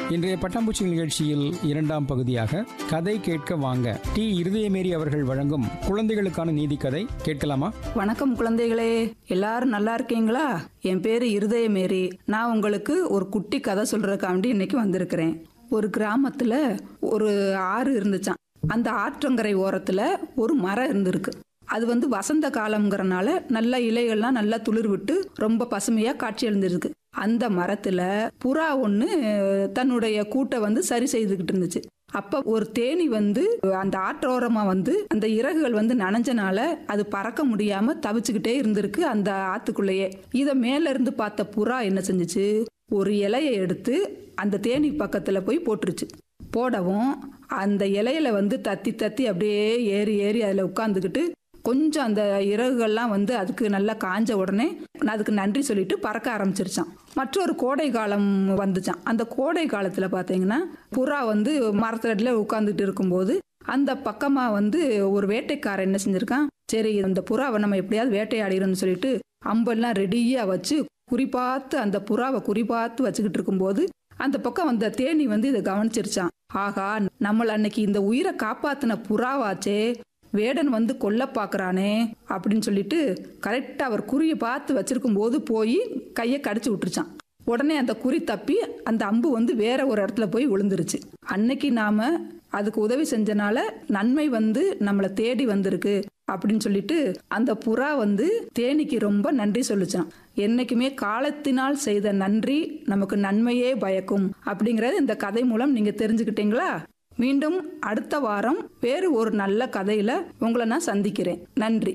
இன்றைய பட்டாம்பூச்சி நிகழ்ச்சியில் இரண்டாம் பகுதியாக கதை கேட்க வாங்க டி இருதயமேரி அவர்கள் வழங்கும் குழந்தைகளுக்கான நீதி கதை கேட்கலாமா வணக்கம் குழந்தைகளே எல்லாரும் நல்லா இருக்கீங்களா என் பேரு இருதயமேரி நான் உங்களுக்கு ஒரு குட்டி கதை சொல்றதுக்காண்டி இன்னைக்கு வந்திருக்கிறேன் ஒரு கிராமத்துல ஒரு ஆறு இருந்துச்சாம் அந்த ஆற்றங்கரை ஓரத்துல ஒரு மரம் இருந்திருக்கு அது வந்து வசந்த காலம்ங்கிறனால நல்ல இலைகள்லாம் நல்லா துளிர் விட்டு ரொம்ப பசுமையா காட்சி எழுந்திருக்கு அந்த மரத்துல புறா ஒண்ணு தன்னுடைய கூட்டை வந்து சரி செய்துகிட்டு இருந்துச்சு அப்ப ஒரு தேனி வந்து அந்த ஆற்றோரமா வந்து அந்த இறகுகள் வந்து நனைஞ்சனால அது பறக்க முடியாம தவிச்சுக்கிட்டே இருந்திருக்கு அந்த ஆத்துக்குள்ளேயே இத மேல இருந்து பார்த்த புறா என்ன செஞ்சுச்சு ஒரு இலையை எடுத்து அந்த தேனி பக்கத்துல போய் போட்டுருச்சு போடவும் அந்த இலையில வந்து தத்தி தத்தி அப்படியே ஏறி ஏறி அதுல உட்காந்துக்கிட்டு கொஞ்சம் அந்த இறகுகள்லாம் வந்து அதுக்கு நல்லா காஞ்ச உடனே அதுக்கு நன்றி சொல்லிட்டு பறக்க ஆரம்பிச்சிருச்சான் மற்றொரு கோடை காலம் வந்துச்சான் அந்த கோடை காலத்துல பாத்தீங்கன்னா புறா வந்து மரத்தடியில உட்காந்துட்டு இருக்கும்போது அந்த பக்கமா வந்து ஒரு வேட்டைக்காரன் என்ன செஞ்சிருக்கான் சரி அந்த புறாவை நம்ம எப்படியாவது வேட்டையாடிடணும்னு சொல்லிட்டு அம்பெல்லாம் ரெடியா வச்சு குறிப்பாத்து அந்த புறாவை குறிப்பாத்து வச்சுக்கிட்டு இருக்கும்போது அந்த பக்கம் அந்த தேனி வந்து இதை கவனிச்சிருச்சான் ஆகா நம்மள அன்னைக்கு இந்த உயிரை காப்பாத்தின புறாவாச்சே வேடன் வந்து கொல்ல பாக்குறானே அப்படின்னு சொல்லிட்டு கரெக்டா அவர் குறியை பார்த்து வச்சிருக்கும் போது போய் கையை கடிச்சு விட்டுருச்சான் உடனே அந்த குறி தப்பி அந்த அம்பு வந்து வேற ஒரு இடத்துல போய் விழுந்துருச்சு அன்னைக்கு நாம அதுக்கு உதவி செஞ்சனால நன்மை வந்து நம்மளை தேடி வந்திருக்கு அப்படின்னு சொல்லிட்டு அந்த புறா வந்து தேனிக்கு ரொம்ப நன்றி சொல்லுச்சான் என்னைக்குமே காலத்தினால் செய்த நன்றி நமக்கு நன்மையே பயக்கும் அப்படிங்கறது இந்த கதை மூலம் நீங்க தெரிஞ்சுக்கிட்டீங்களா மீண்டும் அடுத்த வாரம் வேறு ஒரு நல்ல கதையில உங்களை நான் சந்திக்கிறேன் நன்றி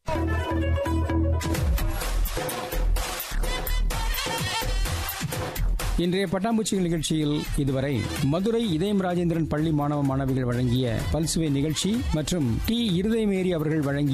இன்றைய பட்டாம்பூச்சிகள் நிகழ்ச்சியில் இதுவரை மதுரை இதயம் ராஜேந்திரன் பள்ளி மாணவ மாணவிகள் வழங்கிய பல்சுவை நிகழ்ச்சி மற்றும் டி இருதயமேரி அவர்கள் வழங்கிய